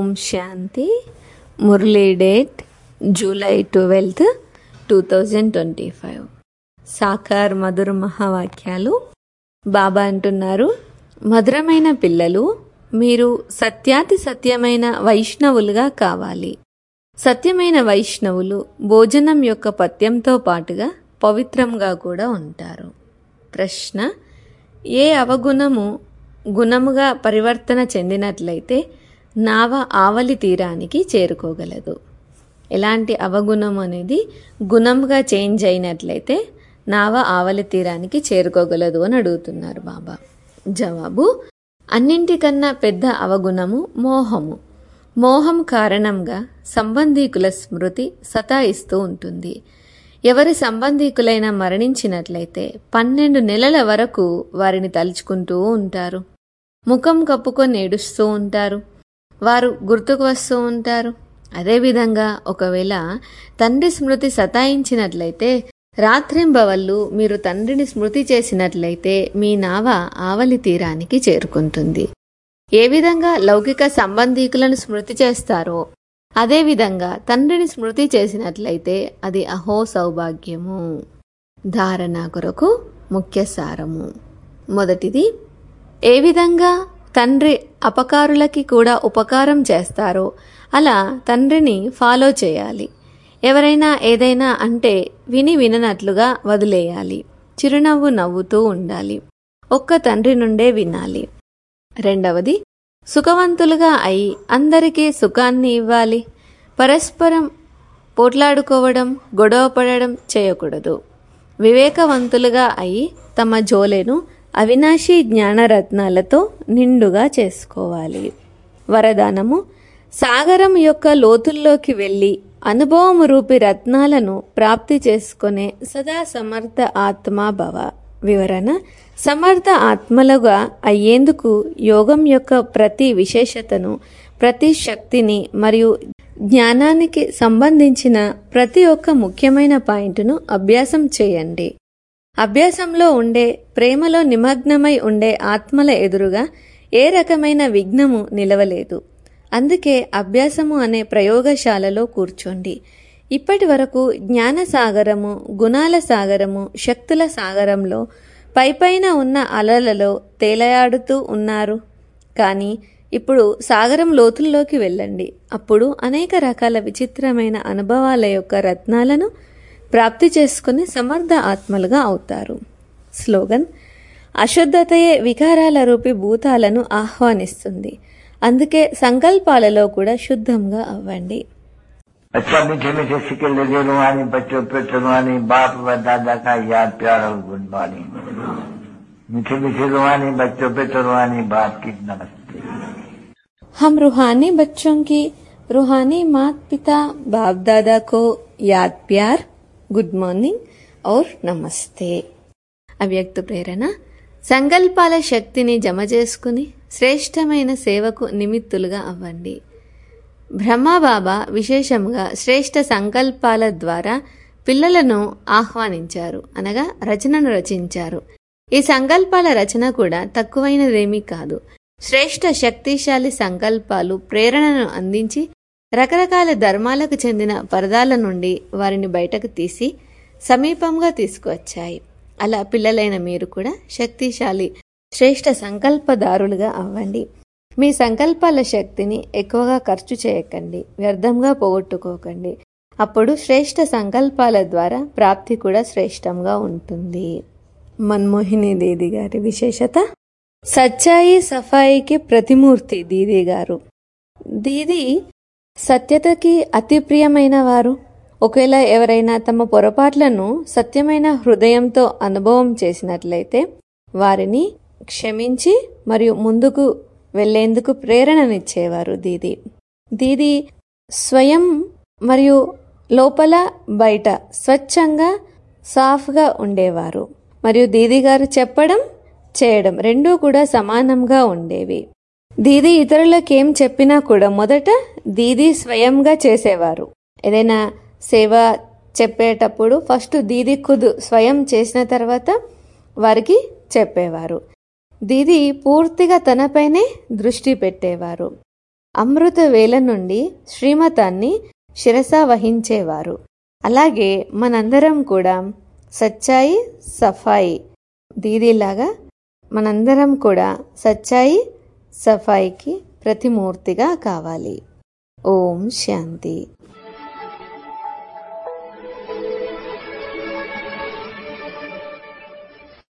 ఓం Shanti Murali date July twelfth two thousand twenty five సాకార్ మధుర మహావాక్యాలు బాబా అంటున్నారు మధురమైన పిల్లలు మీరు సత్యాతి సత్యమైన వైష్ణవులుగా కావాలి సత్యమైన వైష్ణవులు భోజనం యొక్క పథ్యంతో పాటుగా పవిత్రంగా కూడా ఉంటారు ప్రశ్న ఏ అవగుణము గుణముగా పరివర్తన చెందినట్లయితే నావ ఆవలి తీరానికి చేరుకోగలదు ఎలాంటి అవగుణం అనేది గుణంగా చేంజ్ అయినట్లయితే నావ ఆవలి తీరానికి చేరుకోగలదు అని అడుగుతున్నారు బాబా జవాబు అన్నింటికన్నా పెద్ద అవగుణము మోహము మోహం కారణంగా సంబంధీకుల స్మృతి సతాయిస్తూ ఉంటుంది ఎవరి సంబంధీకులైనా మరణించినట్లయితే పన్నెండు నెలల వరకు వారిని తలుచుకుంటూ ఉంటారు ముఖం కప్పుకొని ఏడుస్తూ ఉంటారు వారు గుర్తుకు వస్తూ ఉంటారు అదేవిధంగా ఒకవేళ తండ్రి స్మృతి సతాయించినట్లయితే రాత్రింబవళ్ళు మీరు తండ్రిని స్మృతి చేసినట్లయితే మీ నావ ఆవలి తీరానికి చేరుకుంటుంది ఏ విధంగా లౌకిక సంబంధీకులను స్మృతి చేస్తారో అదేవిధంగా తండ్రిని స్మృతి చేసినట్లయితే అది అహో సౌభాగ్యము ధారణ కొరకు ముఖ్య సారము మొదటిది ఏ విధంగా తండ్రి అపకారులకి కూడా ఉపకారం చేస్తారో అలా తండ్రిని ఫాలో చేయాలి ఎవరైనా ఏదైనా అంటే విని విననట్లుగా వదిలేయాలి చిరునవ్వు నవ్వుతూ ఉండాలి ఒక్క తండ్రి నుండే వినాలి రెండవది సుఖవంతులుగా అయి అందరికీ సుఖాన్ని ఇవ్వాలి పరస్పరం పోట్లాడుకోవడం గొడవ పడడం చేయకూడదు వివేకవంతులుగా అయి తమ జోలెను అవినాశి జ్ఞానరత్నాలతో నిండుగా చేసుకోవాలి వరదానము సాగరం యొక్క లోతుల్లోకి వెళ్ళి అనుభవం రూపి రత్నాలను ప్రాప్తి చేసుకునే సదా సమర్థ ఆత్మా భవ వివరణ సమర్థ ఆత్మలుగా అయ్యేందుకు యోగం యొక్క ప్రతి విశేషతను ప్రతి శక్తిని మరియు జ్ఞానానికి సంబంధించిన ప్రతి ఒక్క ముఖ్యమైన పాయింట్ను అభ్యాసం చేయండి అభ్యాసంలో ఉండే ప్రేమలో నిమగ్నమై ఉండే ఆత్మల ఎదురుగా ఏ రకమైన విఘ్నము నిలవలేదు అందుకే అభ్యాసము అనే ప్రయోగశాలలో కూర్చోండి ఇప్పటి వరకు జ్ఞాన సాగరము గుణాల సాగరము శక్తుల సాగరంలో పైపైన ఉన్న అలలలో తేలయాడుతూ ఉన్నారు కానీ ఇప్పుడు సాగరం లోతుల్లోకి వెళ్ళండి అప్పుడు అనేక రకాల విచిత్రమైన అనుభవాల యొక్క రత్నాలను ప్రాప్తి చేసుకుని సమర్థ ఆత్మలుగా అవుతారు స్లోగన్ అశుద్ధతయే వికారాల రూపి భూతాలను ఆహ్వానిస్తుంది అందుకే సంకల్పాలలో కూడా శుద్ధంగా అవ్వండి अच्छा मीठे मीठे सिक्के लगे रुहानी बच्चों पे रुहानी बाप व दादा का याद प्यार और गुड मॉर्निंग मीठे मीठे रुहानी बच्चों पे रुहानी बाप की नमस्ते हम रूहानी बच्चों की रूहानी माता पिता बाप दादा को याद प्यार గుడ్ మార్నింగ్ ఔర్ నమస్తే అవ్యక్త ప్రేరణ సంకల్పాల శక్తిని జమ చేసుకుని శ్రేష్టమైన సేవకు నిమిత్తులుగా అవ్వండి బ్రహ్మబాబా విశేషంగా శ్రేష్ట సంకల్పాల ద్వారా పిల్లలను ఆహ్వానించారు అనగా రచనను రచించారు ఈ సంకల్పాల రచన కూడా తక్కువైనదేమీ కాదు శ్రేష్ట శక్తిశాలి సంకల్పాలు ప్రేరణను అందించి రకరకాల ధర్మాలకు చెందిన పరదాల నుండి వారిని బయటకు తీసి సమీపంగా తీసుకువచ్చాయి అలా పిల్లలైన మీరు కూడా శక్తిశాలి శ్రేష్ట సంకల్పదారులుగా అవ్వండి మీ సంకల్పాల శక్తిని ఎక్కువగా ఖర్చు చేయకండి వ్యర్థంగా పోగొట్టుకోకండి అప్పుడు శ్రేష్ట సంకల్పాల ద్వారా ప్రాప్తి కూడా శ్రేష్టంగా ఉంటుంది మన్మోహిని దీది గారి విశేషత సచ్చాయి సఫాయికి ప్రతిమూర్తి దీది గారు దీది సత్యతకి అతి ప్రియమైన వారు ఒకవేళ ఎవరైనా తమ పొరపాట్లను సత్యమైన హృదయంతో అనుభవం చేసినట్లయితే వారిని క్షమించి మరియు ముందుకు వెళ్లేందుకు ప్రేరణనిచ్చేవారు దీది దీది స్వయం మరియు లోపల బయట స్వచ్ఛంగా సాఫ్గా ఉండేవారు మరియు దీది గారు చెప్పడం చేయడం రెండూ కూడా సమానంగా ఉండేవి దీది ఇతరులకు ఏం చెప్పినా కూడా మొదట దీది స్వయంగా చేసేవారు ఏదైనా సేవ చెప్పేటప్పుడు ఫస్ట్ దీది ఖుద్ స్వయం చేసిన తర్వాత వారికి చెప్పేవారు దీది పూర్తిగా తనపైనే దృష్టి పెట్టేవారు అమృత వేల నుండి శ్రీమతాన్ని శిరస వహించేవారు అలాగే మనందరం కూడా సచ్చాయి సఫాయి దీదీలాగా మనందరం కూడా సచ్చాయి సఫాయికి ప్రతిమూర్తిగా కావాలి ఓం శాంతి